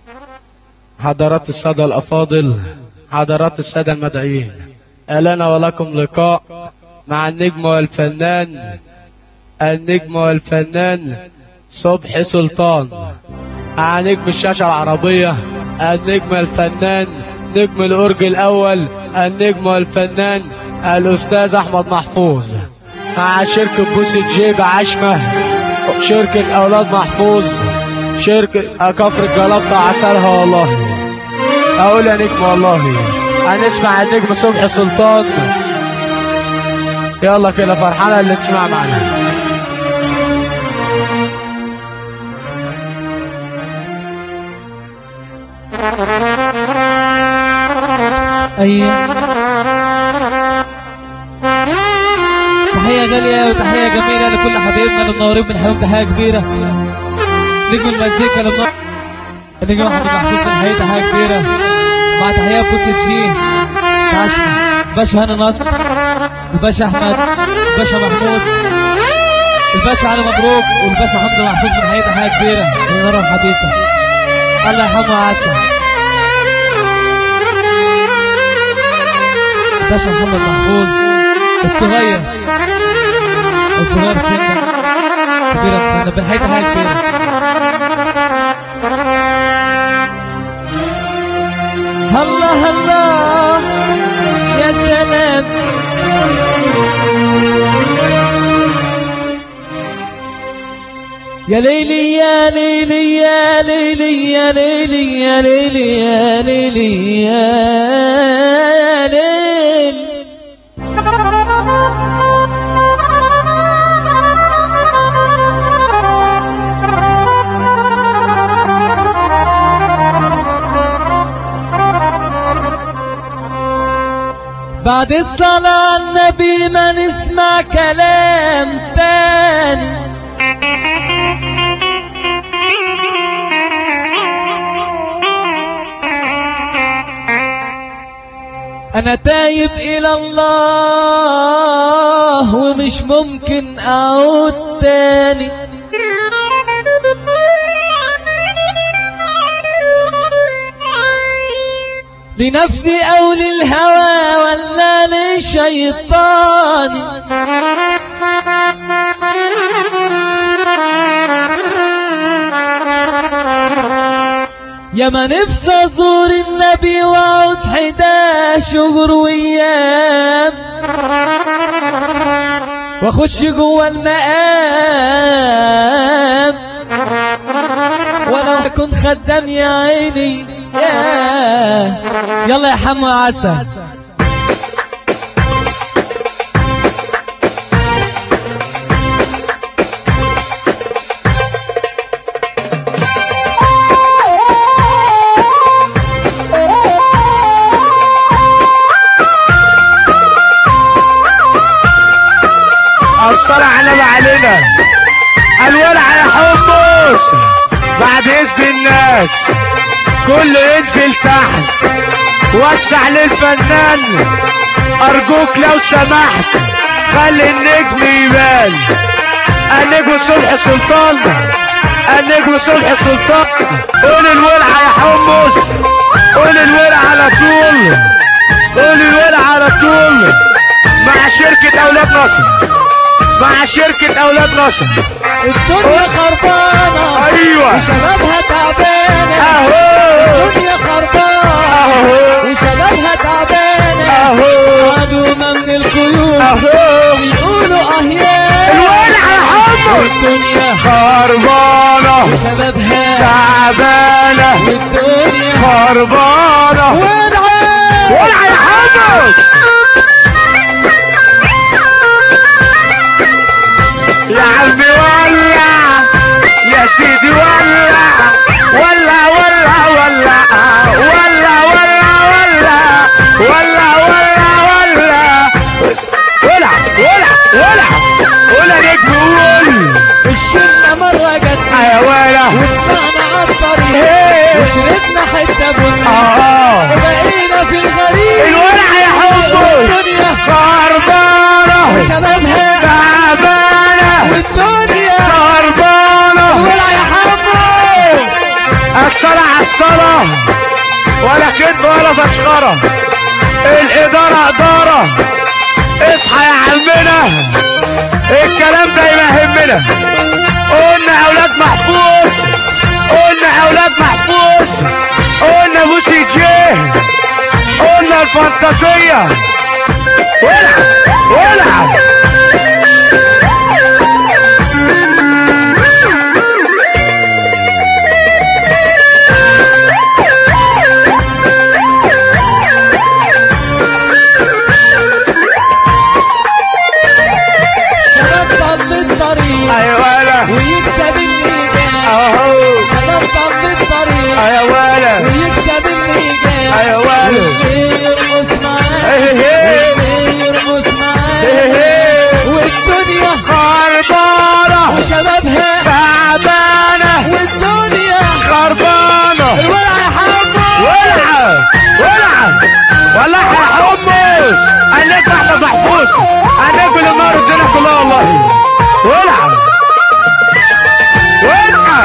حضرات السادة الأفاضل حضرات السادة المدعيين لنا ولكم لقاء مع النجم والفنان النجم والفنان صبحي سلطان مع نجم الشاشة العربية النجم الفنان نجم الأورج الأول النجم والفنان الأستاذ أحمد محفوظ مع شركة بوسة جيب عشمة شركة أولاد محفوظ شركة كفر الجلطة عسلها والله أقول يا نجم والله هنسمع النجم صبحي سلطان يلا كده فرحانة اللي تسمع معنا ايوه تحية غالية وتحية جميلة لكل حبايبنا اللي منورين من حيوم تحية كبيرة نجم المزيكا اللي منور النجم احمد محفوظ من حيوم تحية كبيرة مع تحية بوسة جي عشمة باشا هاني نصر الباشا احمد الباشا محمود الباشا علي مبروك والباشا حمد محفوظ من حيوم تحية كبيرة المرة الحديثة الله يرحمه ويعافيه باشا محمد محفوظ الصغير الصغير سنة كبيرة سنة بالحيطة حاجة كبيرة الله الله يا سلام يا ليلي يا ليلي يا ليلي يا ليلي يا ليلي يا ليلي يا ليل بعد الصلاة على النبي ما نسمع كلام تاني أنا تايب إلى الله ومش ممكن أعود تاني لنفسي أو للهوى ولا للشيطان يا ما نفسي ازور النبي واقعد حدا شهور وايام واخش جوه المقام ولا اكون خدام يا عيني يا يلا يا حمو عسل الصلاة على ما علينا الولع يا حمص بعد اذن الناس كله ينزل تحت وسع للفنان ارجوك لو سمحت خلي النجم يبان النجم صبحي سلطان النجم صبحي سلطان قول الولع يا حمص قول الولع على طول قول الولع على طول مع شركة اولاد نصر مع شركة اولاد نصر الدنيا خربانة ايوه وشبابها تعبانة اهو الدنيا خربانة اهو وشبابها تعبانة اهو عدومة من القيود اهو بيقولوا اهيان الولع يا حمص الدنيا خربانة وشبابها تعبانة والدنيا خربانة والعين ولع يا حمص يا عمي ولع يا سيدي ولع ولع ولع ولع ولع ولع ولع ولع ولع ولع ولع ولع ولع ولع نجم قول الشلة مرة جت يا ولع وطلعنا على الطريق إيه. وشربنا حتة بن اه وبقينا في الغريب الولع يا حمص الدنيا خربانة وشبابها تعبانة والدنيا خربانة ولع يا حمو الصلاة على الصلاة مسخرة ولا كذب ولا تشخرة الإدارة إدارة اصحى يا عمنا الكلام ده يهمنا قلنا أولاد محفوظ قلنا أولاد محفوظ قلنا بوسي جيه قلنا الفانتازية والعب والعب شباب ضل الطريق ايوه ولا ويكسب اللي جاي اهو شباب ضل الطريق ايوه ولا ويكسب اللي جاي ايوه ولا واللي يرقص معاه إيه إيه. واللي يرقص معاه إيه إيه. والدنيا خربانة وشبابها تعبانة والدنيا خربانة الولع يا حمو ولع ولع ولع يا حمص انك احمد محفوظ انك النار الدنيا كلها والله ولع ولع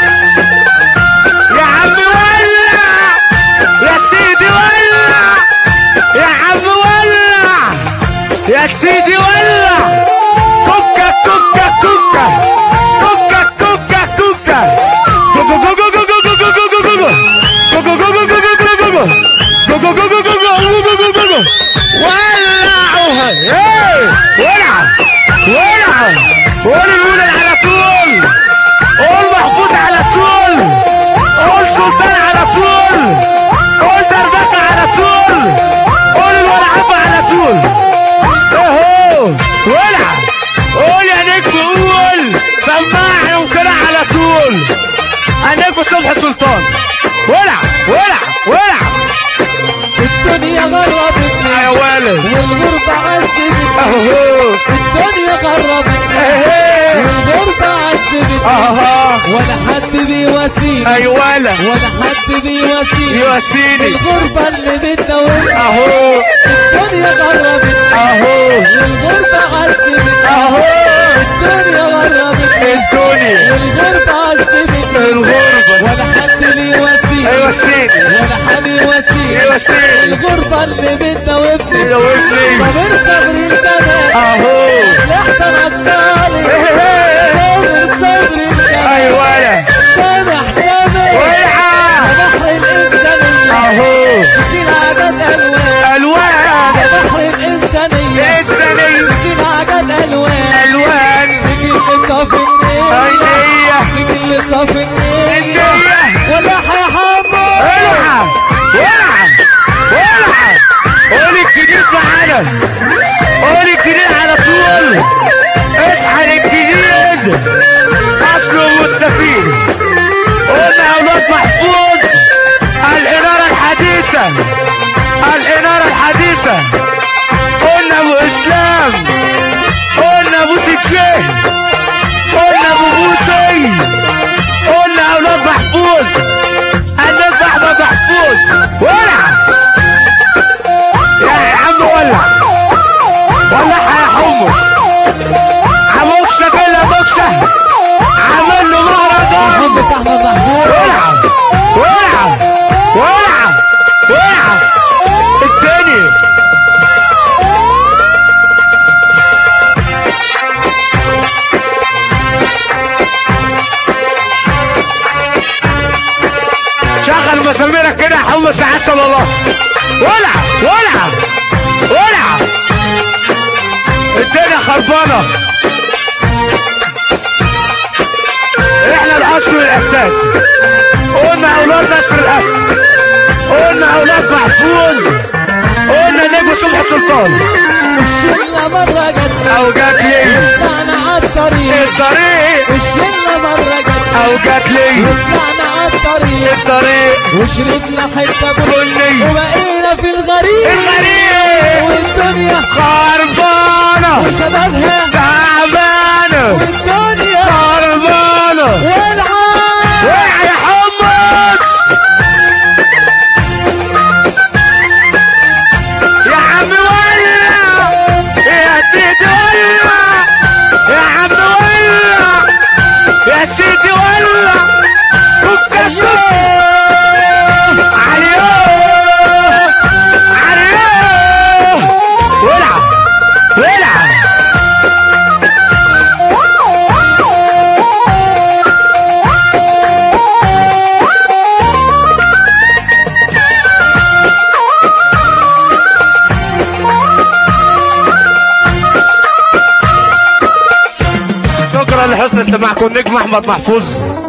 يا عم ولع يا سيدي ولع يا عم ولع يا سيدي ولع كوكا كوكا كوكا كوكا كوكا كوكا كوكا كوكا كوكا كوكا كوكا كوكا ولعوها ايه ولع ولع قول الولد على طول قول محفوظ على طول قول سلطان على طول قول دربكة على طول قول الولع عبا على طول اهو ولع قول يا نجم قول سمعني كده على طول النجم صبحي سلطان ولع ولع ولع الدنيا غربتني يا ولد والغربة عذبتني اهو الدنيا غربتني اهي والغربة عذبتني اها ولا حد بيواسيني اي ولد ولا حد بيواسيني يواسيني الغربة اللي بينا وانت اهو الدنيا غربتني اهو والغربة عذبتني اهو الدنيا غربتني الدنيا والغربة عذبتني الغربة ولا حد بيواسيني يواسيني ولا حد يواسيني يواسيني الغربة اللي بينا وابني يوابني صبر صبر الجمال اهو الاحسن الصالح ايه صبر صبر الجمال اي ولد سامح سامح ولع بحر الإنسانية اهو في العادات ألوان الوان بحر الإنسانية انساني في العادات ألوان الوان نيجي لصف النية النية نيجي لصف النية النية ولا حمو ولع ولع ولع قول الجديد معانا قول الجديد على طول اصحى للجديد اصله مستفيد قلنا اولاد محفوظ الاناره الحديثه الاناره الحديثه قلنا ابو اسلام قلنا ابو سيتشيه قلنا ابو بوسي قلنا اولاد محفوظ النجم احمد محفوظ ولع يا عم ولع ولعها يا حمص عموكشة كلها موكشة عمل له مهرجان محمد أحمد محمود ولع ولع ولع ولع التاني شغل مساميرك كده يا حمص عسل الله ولع ولع ولع الدنيا خربانه احنا الاصل والاساس قلنا اولاد نصر الاسد قلنا اولاد محفوظ قلنا نجم صبحي سلطان الشلة مرة جت او جات لي طلعنا عالطريق الطريق الشلة مرة جت او جات لي طلعنا عالطريق الطريق وشربنا حتة بني وبقينا في الغريب الغريب والدنيا خربانه وشبابها تعبانه والدنيا خربانه والعالم وقع يا حمص يا عم ولع يا سيدي ولع يا عم ولع يا سيدي ولع كوكا كوكا لحسن استماعكم النجم احمد محفوظ